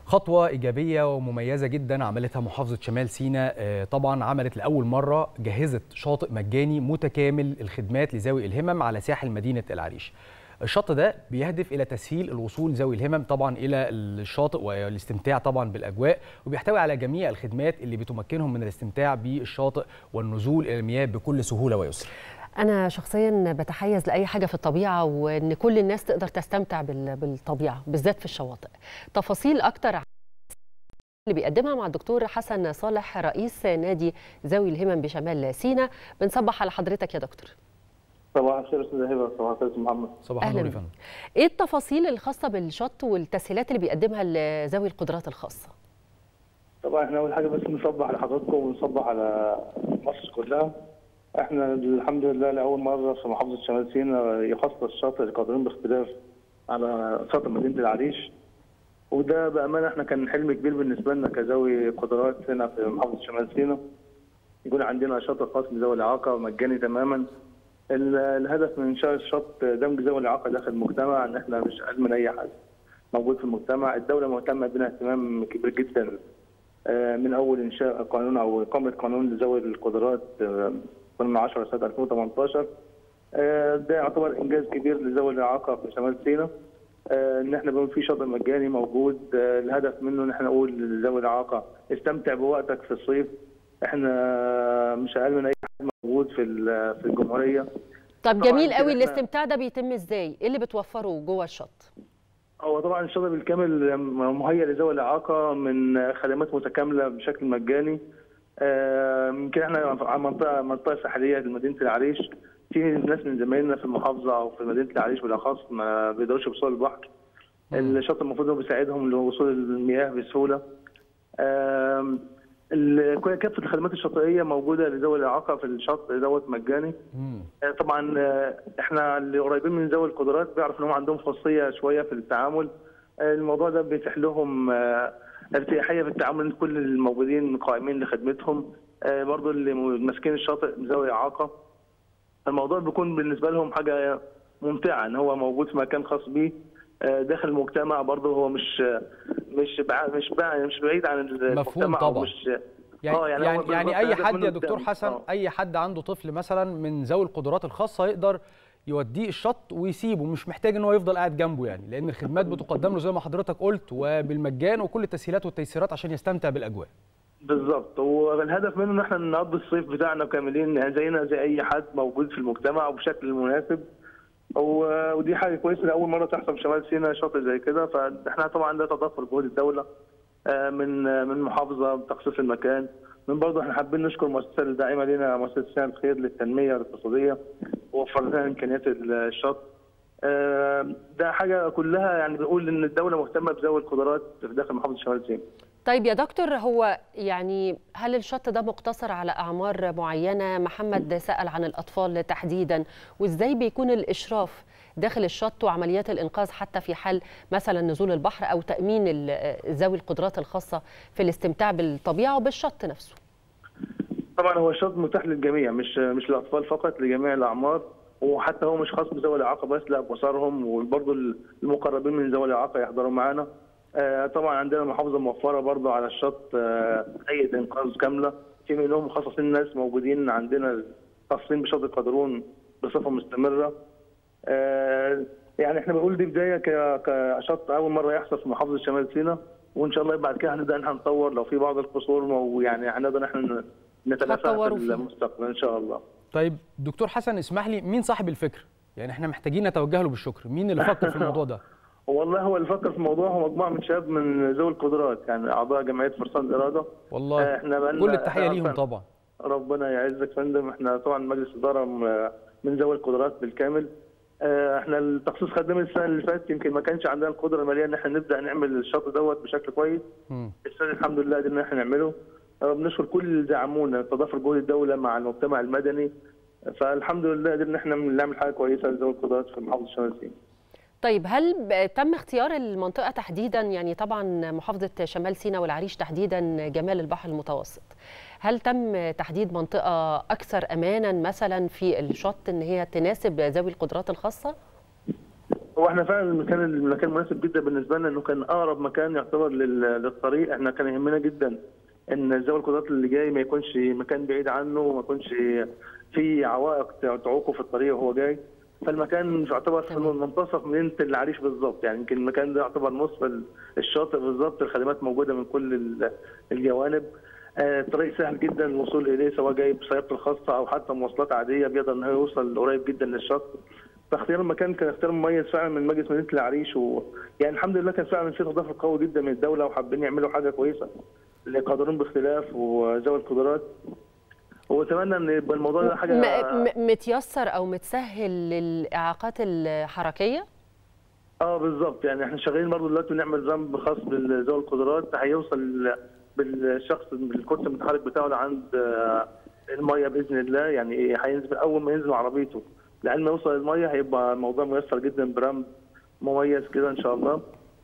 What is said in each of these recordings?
خطوة إيجابية ومميزة جدا عملتها محافظة شمال سيناء آه، طبعا عملت لأول مرة جهزت شاطئ مجاني متكامل الخدمات لذوي الهمم على ساحل مدينة العريش الشط ده بيهدف إلى تسهيل الوصول ذوي الهمم طبعا إلى الشاطئ والاستمتاع طبعا بالأجواء وبيحتوي على جميع الخدمات اللي بتمكنهم من الاستمتاع بالشاطئ والنزول إلى المياه بكل سهولة ويسر أنا شخصيا بتحيز لأي حاجة في الطبيعة وإن كل الناس تقدر تستمتع بال- بالطبيعة بالذات في الشواطئ تفاصيل أكتر عن اللي بيقدمها مع الدكتور حسن صالح رئيس نادي ذوي الهمم بشمال سيناء بنصبح على حضرتك يا دكتور صباح الخير استاذ هبه صباح الخير استاذ محمد صباح أهلاً النور يا بك. فندم إيه التفاصيل الخاصة بالشط والتسهيلات اللي بيقدمها لذوي القدرات الخاصة طبعا احنا اول حاجه بس نصبح على حضراتكم ونصبح على مصر كلها احنا الحمد لله لاول مره في محافظه شمال سيناء يخصص الشاطئ القادرين باختلاف على شاطئ مدينه العريش وده بامانه احنا كان حلم كبير بالنسبه لنا كذوي قدرات هنا في محافظه شمال سيناء يكون عندنا شاطئ خاص بذوي الاعاقه مجاني تماما ال- الهدف من انشاء الشط دمج ذوي الاعاقه داخل المجتمع ان احنا مش اقل من اي حد موجود في المجتمع الدوله مهتمه بنا اهتمام كبير جدا آه، من اول انشاء قانون او اقامه قانون لذوي القدرات آه، من 10 سنه 2018 آه، ده يعتبر انجاز كبير لذوي الاعاقه في شمال سيناء آه، ان احنا بنقول في شاطئ مجاني موجود آه، الهدف منه ان احنا نقول لذوي الاعاقه استمتع بوقتك في الصيف احنا مش اقل من اي حد موجود في ال- في الجمهوريه طب طبعاً جميل كده قوي إحنا- الاستمتاع ده بيتم إزاي إيه اللي بتوفره جوه الشط هو طبعا الشاطئ بالكامل مهيئ لذوي الاعاقه من خدمات متكامله بشكل مجاني آه، يمكن احنا على منطقه منطقه ساحليه لمدينه العريش في ناس من زمايلنا في المحافظه او في مدينه العريش بالاخص ما بيقدروش يوصلوا البحر الشاطئ المفروض انه بيساعدهم لوصول المياه بسهوله آم، ال- كافه الخدمات الشاطئيه موجوده لذوي الاعاقه في الشاطئ دوت مجاني مم. آه، طبعا آه، احنا اللي قريبين من ذوي القدرات بيعرف ان هم عندهم خاصيه شويه في التعامل آه، الموضوع ده بيتيح لهم آه، ارتياحيه في التعامل كل الموجودين قائمين لخدمتهم آه، برضو اللي م- ماسكين الشاطئ ذوي اعاقه الموضوع بيكون بالنسبه لهم حاجه ممتعه ان هو موجود في مكان خاص بيه آه، داخل المجتمع برضه هو مش مش بع- مش بع- مش بعيد عن المجتمع أو طبعاً. مش يعني آه، يعني هو يعني, يعني بالظبط اي هدف حد منه يا دكتور قدام. حسن آه. اي حد عنده طفل مثلا من ذوي القدرات الخاصه يقدر يوديه الشط ويسيبه مش محتاج ان هو يفضل قاعد جنبه يعني لان الخدمات بتقدم له زي ما حضرتك قلت وبالمجان وكل التسهيلات والتيسيرات عشان يستمتع بالاجواء بالظبط والهدف منه ان احنا نقضي الصيف بتاعنا كاملين يعني زينا زي اي حد موجود في المجتمع وبشكل مناسب و- ودي حاجه كويسه لاول مره تحصل في شمال سيناء شاطئ زي كده فاحنا طبعا ده تضافر جهود الدوله آه، من آه، من محافظه بتخصيص المكان من برضه احنا حابين نشكر المؤسسه الداعمه لنا مؤسسه سنة الخير للتنميه الاقتصاديه ووفر لنا امكانيات الشط آه، ده حاجه كلها يعني بنقول ان الدوله مهتمه بذوي القدرات في داخل محافظه شمال سيناء طيب يا دكتور هو يعني هل الشط ده مقتصر على أعمار معينة محمد سأل عن الأطفال تحديدا وإزاي بيكون الإشراف داخل الشط وعمليات الإنقاذ حتى في حال مثلا نزول البحر أو تأمين ال- ذوي القدرات الخاصة في الاستمتاع بالطبيعة وبالشط نفسه طبعا هو الشط متاح للجميع مش مش للاطفال فقط لجميع الاعمار وحتى هو مش خاص بذوي الاعاقه بس لا باسرهم وبرضه المقربين من ذوي الاعاقه يحضروا معانا آه، طبعا عندنا المحافظه موفره برضه على الشط آه، هيئه انقاذ كامله في منهم مخصصين ناس موجودين عندنا خاصين بشاطئ قادرون بصفه مستمره آه، يعني احنا بنقول دي بدايه ك- كشط اول مره يحصل في محافظه شمال سيناء وان شاء الله بعد كده هنبدا ان احنا نطور لو في بعض القصور ويعني هنقدر احنا نتلافاها هتطوروا في فيها. المستقبل ان شاء الله طيب دكتور حسن اسمح لي مين صاحب الفكر يعني احنا محتاجين نتوجه له بالشكر مين اللي فكر في الموضوع ده والله هو اللي فكر في الموضوع هو مجموعه من شباب من ذوي القدرات يعني اعضاء جمعيه فرسان الاراده والله آه، احنا بقالنا- كل التحيه آه، ليهم فعلا. طبعا ربنا يعزك فندم احنا طبعا مجلس اداره م- من ذوي القدرات بالكامل آه، احنا التخصيص خدام السنه اللي فاتت يمكن ما كانش عندنا القدره الماليه ان احنا نبدا نعمل الشاطئ دوت بشكل كويس مم. السنه الحمد لله قدرنا ان احنا نعمله آه، بنشكر كل اللي دعمونا تضافر جهود الدوله مع المجتمع المدني فالحمد لله قدرنا احنا نعمل حاجه كويسه لذوي القدرات في محافظه شمال سيناء طيب هل ب- تم اختيار المنطقة تحديدا يعني طبعا محافظة شمال سيناء والعريش تحديدا جمال البحر المتوسط هل تم تحديد منطقة أكثر أمانا مثلا في الشط إن هي تناسب ذوي القدرات الخاصة؟ هو احنا فعلا المكان المكان مناسب جدا بالنسبه لنا انه كان اقرب مكان يعتبر لل- للطريق احنا كان يهمنا جدا ان ذوي القدرات اللي جاي ما يكونش مكان بعيد عنه وما يكونش في عوائق تعوقه في الطريق وهو جاي فالمكان يعتبر في تمام. منتصف مدينه العريش بالظبط يعني يمكن المكان ده يعتبر نصف ال- الشاطئ بالظبط الخدمات موجوده من كل ال- الجوانب آه، الطريق سهل جدا الوصول اليه سواء جاي بسيارته الخاصه او حتى مواصلات عاديه بيقدر ان هو يوصل قريب جدا للشط فاختيار المكان كان اختيار مميز فعلا من مجلس مدينه العريش و... يعني الحمد لله كان فعلا في تضافر قوي جدا من الدوله وحابين يعملوا حاجه كويسه لقادرين باختلاف وذوي القدرات واتمنى ان يبقى الموضوع ده حاجه م- م- متيسر او متسهل للاعاقات الحركيه اه بالظبط يعني احنا شغالين برضه دلوقتي بنعمل ذنب خاص بذوي القدرات هيوصل بالشخص بالكرسي المتحرك بتاعه لعند آه، الميه باذن الله يعني إيه، هينزل اول ما ينزل عربيته لعل ما يوصل الميه هيبقى الموضوع ميسر جدا برمب مميز كده ان شاء الله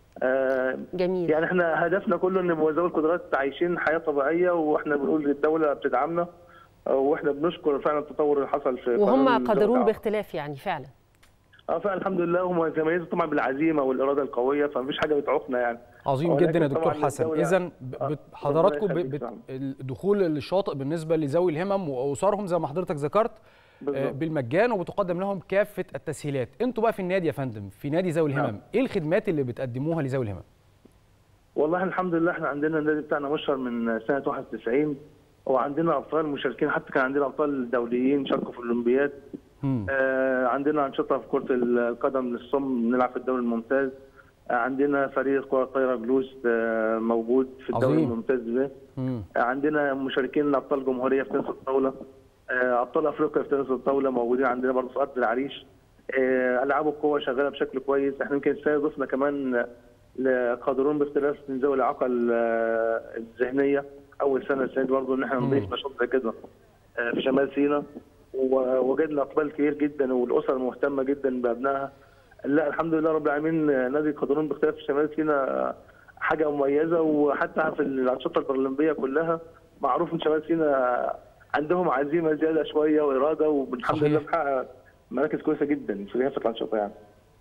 آه جميل يعني احنا هدفنا كله ان ذوي القدرات عايشين حياه طبيعيه واحنا بنقول الدوله بتدعمنا آه، واحنا بنشكر فعلا التطور اللي حصل في قانون وهم ذوي قادرون الإعاقة. باختلاف يعني فعلا اه فعلا الحمد لله هم يتميزوا طبعا بالعزيمه والاراده القويه فمفيش حاجه بتعوقنا يعني عظيم ولكن جدا يا دكتور طبعاً حسن الدولة- اذا آه، حضراتكم ربنا ب- يخليك بت- طبعاً. الدخول للشاطئ بالنسبه لذوي الهمم واسرهم زي ما حضرتك ذكرت آه، بالظبط. بالمجان وبتقدم لهم كافه التسهيلات انتوا بقى في النادي يا فندم في نادي ذوي الهمم نعم. ايه الخدمات اللي بتقدموها لذوي الهمم والله الحمد لله احنا عندنا النادي بتاعنا مشهر من سنه 91 وعندنا ابطال مشاركين حتى كان عندنا ابطال دوليين شاركوا في الاولمبياد مم. آه عندنا انشطه في كره القدم للصم بنلعب في الدوري الممتاز آه عندنا فريق كره طايره جلوس آه موجود في الدوري عظيم. الممتاز ده مم. آه عندنا مشاركين ابطال جمهوريه في تنس الطاوله آه ابطال افريقيا في تنس الطاوله موجودين عندنا برضه في ارض العريش آه العاب القوه شغاله بشكل كويس احنا يمكن السنه ضفنا كمان لقادرون باختلاف من ذوي الاعاقه ال- الذهنيه اول سنه السنه دي برضه ان احنا نضيف نشاط زي كده آه، في شمال سيناء ووجدنا اقبال كبير جدا والاسر مهتمه جدا بابنائها لا الحمد لله رب العالمين آه، نادي قادرون باختلاف في شمال سيناء آه، حاجه مميزه وحتى في الانشطه الاولمبيه كلها معروف ان شمال سيناء عندهم عزيمه زياده شويه واراده والحمد صحيح. لله بنحقق مراكز كويسه جدا في كافه الانشطه يعني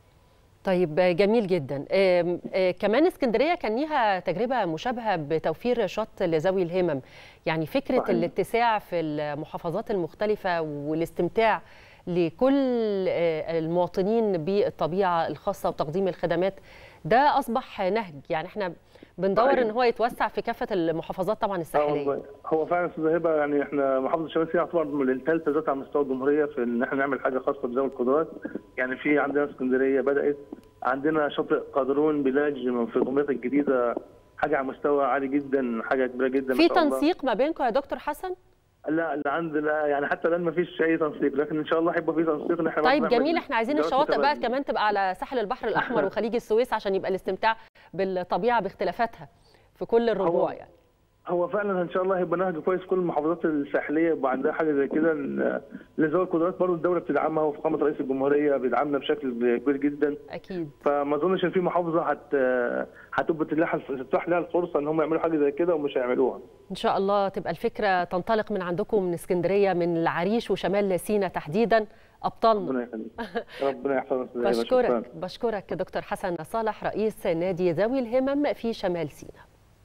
طيب جميل جدا آم، آه، كمان اسكندريه كان ليها تجربه مشابهه بتوفير شط لذوي الهمم يعني فكره صحيح. الاتساع في المحافظات المختلفه والاستمتاع لكل آه، المواطنين بالطبيعه الخاصه وتقديم الخدمات ده اصبح نهج يعني احنا بندور صحيح. ان هو يتوسع في كافه المحافظات طبعا اه الساحليه والله هو فعلا استاذ هبه يعني احنا محافظه شمال سيناء تعتبر من الثالثه ذات على مستوى الجمهوريه في ان احنا نعمل حاجه خاصه بذوي القدرات يعني في عندنا اسكندريه بدات عندنا شاطئ قادرون بلاج في دمياط الجديده حاجه على مستوى عالي جدا حاجه كبيره جدا ما في شاء الله. تنسيق ما بينكم يا دكتور حسن لا لا عندنا يعني حتى الان ما فيش اي تنسيق لكن ان شاء الله هيبقى في تنسيق ان احنا طيب برضه نعمل جميل احنا عايزين دورات الشواطئ بقى متبادلة. كمان تبقى على ساحل البحر الاحمر وخليج السويس عشان يبقى الاستمتاع بالطبيعه باختلافاتها في كل الربوع يعني هو فعلا ان شاء الله هيبقى نهج كويس كل المحافظات الساحليه يبقى عندها حاجه زي كده ل- لذوي القدرات برضه الدوله بتدعمها وفخامه رئيس الجمهوريه بيدعمنا بشكل كبير جدا اكيد فما اظنش ان في محافظه هت هتبقى تتاح تتاح لها الفرصه ان هم يعملوا حاجه زي كده ومش هيعملوها ان شاء الله تبقى الفكره تنطلق من عندكم من اسكندريه من العريش وشمال سيناء تحديدا ابطالنا ربنا يخليك ربنا يحفظك بشكرك بشكرك دكتور حسن صالح رئيس نادي ذوي الهمم في شمال سيناء